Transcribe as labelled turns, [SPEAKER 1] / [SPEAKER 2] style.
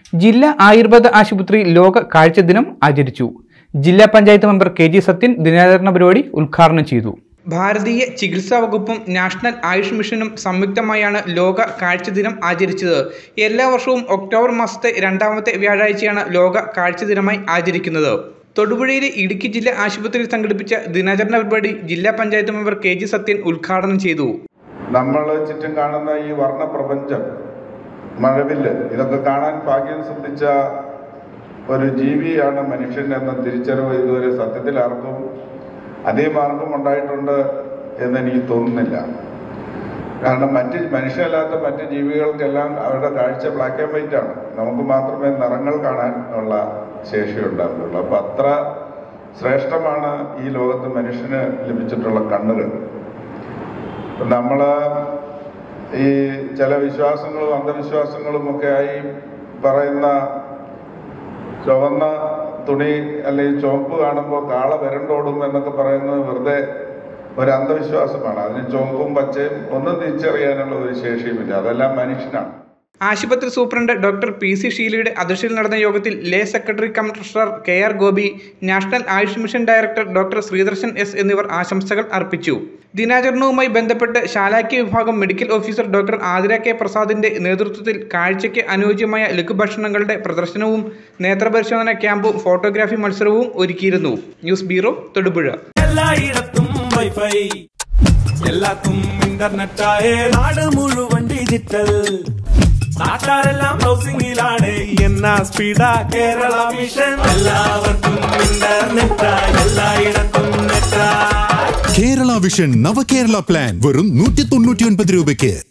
[SPEAKER 1] ജില്ലാ ആയുർവേദ ആശുപത്രി ലോക കാഴ്ച ദിനം ആചരിച്ചു ജില്ലാ panchayat member K G Sathyan ദിനാചരണ പരിപാടി ഉദ്ഘാടനം ചെയ്തു ഭാരതീയ ചികിത്സാ വകുപ്പും നാഷണൽ ആയുഷ് മിഷനും സംയുക്തമായാണ് ലോക കാഴ്ച ദിനം ആചരിച്ചത് എല്ലാ വർഷവും ഒക്ടോബർ മാസത്തെ രണ്ടാമത്തെ വ്യാഴാഴ്ചയാണ് ലോക കാഴ്ച ദിനമായി ആചരിക്കുന്നത് തൊടുപുഴയിലെ ഇടുക്കി ജില്ലാ ആശുപത്രിയിൽ സംഘടിപ്പിച്ച ദിനാചരണ പരിപാടി ജില്ലാ panchayat member K G Sathyan ഉദ്ഘാടനം ചെയ്തു
[SPEAKER 2] നമ്മൾ ചുറ്റും കാണുന്ന ഈ വർണ്ണപ്രപഞ്ചം മഴവില്ല് ഇതൊക്കെ കാണാൻ ഭാഗ്യം സിദ്ധിച്ച ഒരു ജീവിയാണ് മനുഷ്യൻ എന്ന തിരിച്ചറിവ് ഇതുവരെ സത്യത്തിൽ ആർക്കും അധികം ആർക്കും ഉണ്ടായിട്ടുണ്ട് എന്ന് എനിക്ക് തോന്നുന്നില്ല കാരണം മറ്റ് മനുഷ്യരല്ലാത്ത മറ്റ് ജീവികൾക്കെല്ലാം അവരുടെ കാഴ്ച ബ്ലാക്ക് ആൻഡ് വൈറ്റ് ആണ് നമുക്ക് മാത്രമേ നിറങ്ങൾ കാണാൻ ഉള്ള ശേഷി ഉണ്ടാകുന്നുള്ളൂ അപ്പൊ അത്ര ശ്രേഷ്ഠമാണ് ഈ ലോകത്ത് മനുഷ്യന് ലഭിച്ചിട്ടുള്ള കണ്ണുകൾ നമ്മൾ ഈ ചില വിശ്വാസങ്ങളും അന്ധവിശ്വാസങ്ങളും ഒക്കെ ആയി പറയുന്ന ചുവന്ന തുണി അല്ലെങ്കിൽ ചുവപ്പ് കാണുമ്പോൾ കാള വരണ്ടോടും എന്നൊക്കെ പറയുന്നത് വെറുതെ ഒരു അന്ധവിശ്വാസമാണ് അതിന് ചുവപ്പും പച്ചയും ഒന്നും തിരിച്ചറിയാനുള്ള ഒരു ശേഷിയുമില്ല അതെല്ലാം മനുഷ്യനാണ്
[SPEAKER 1] ആശുപത്രി സൂപ്രണ്ട് ഡോക്ടർ പി സി ഷീലയുടെ അധ്യക്ഷതയിൽ നടന്ന യോഗത്തിൽ lay secretary cum treasurer K R Gopi national Ayush mission director doctor Sreedarshan S എന്നിവർ ആശംസകൾ അർപ്പിച്ചു ദിനാചരണവുമായി ബന്ധപ്പെട്ട് ശാലാക്യ വിഭാഗം medical officer doctor Athira K പ്രസാദിന്റെ നേതൃത്വത്തിൽ കാഴ്ചയ്ക്ക് അനുയോജ്യമായ ലഘുഭക്ഷണങ്ങളുടെ പ്രദർശനവും നേത്രപരിശോധന ക്യാമ്പും ഫോട്ടോഗ്രാഫി മത്സരവും ഒരുക്കിയിരുന്നു ന്യൂസ് ബ്യൂറോ തൊടുപുഴ
[SPEAKER 3] എല്ലായിടത്തും വൈഫൈ എല്ലാത്തും ഇന്റർനെറ്റായേ നാട് മുഴുവൻ ഡിജിറ്റൽ നാട്ടാരെല്ലാം ഹൗസിംഗിലാണ് എന്നാ സ്പീഡാ കേരള മിഷൻ എല്ലാവർക്കും ഇന്റർനെറ്റാ എല്ലായിടത്തും നെറ്റാ
[SPEAKER 4] കേരള വിഷൻ നവകേരള പ്ലാൻ വെറും നൂറ്റി തൊണ്ണൂറ്റി ഒൻപത് രൂപയ്ക്ക്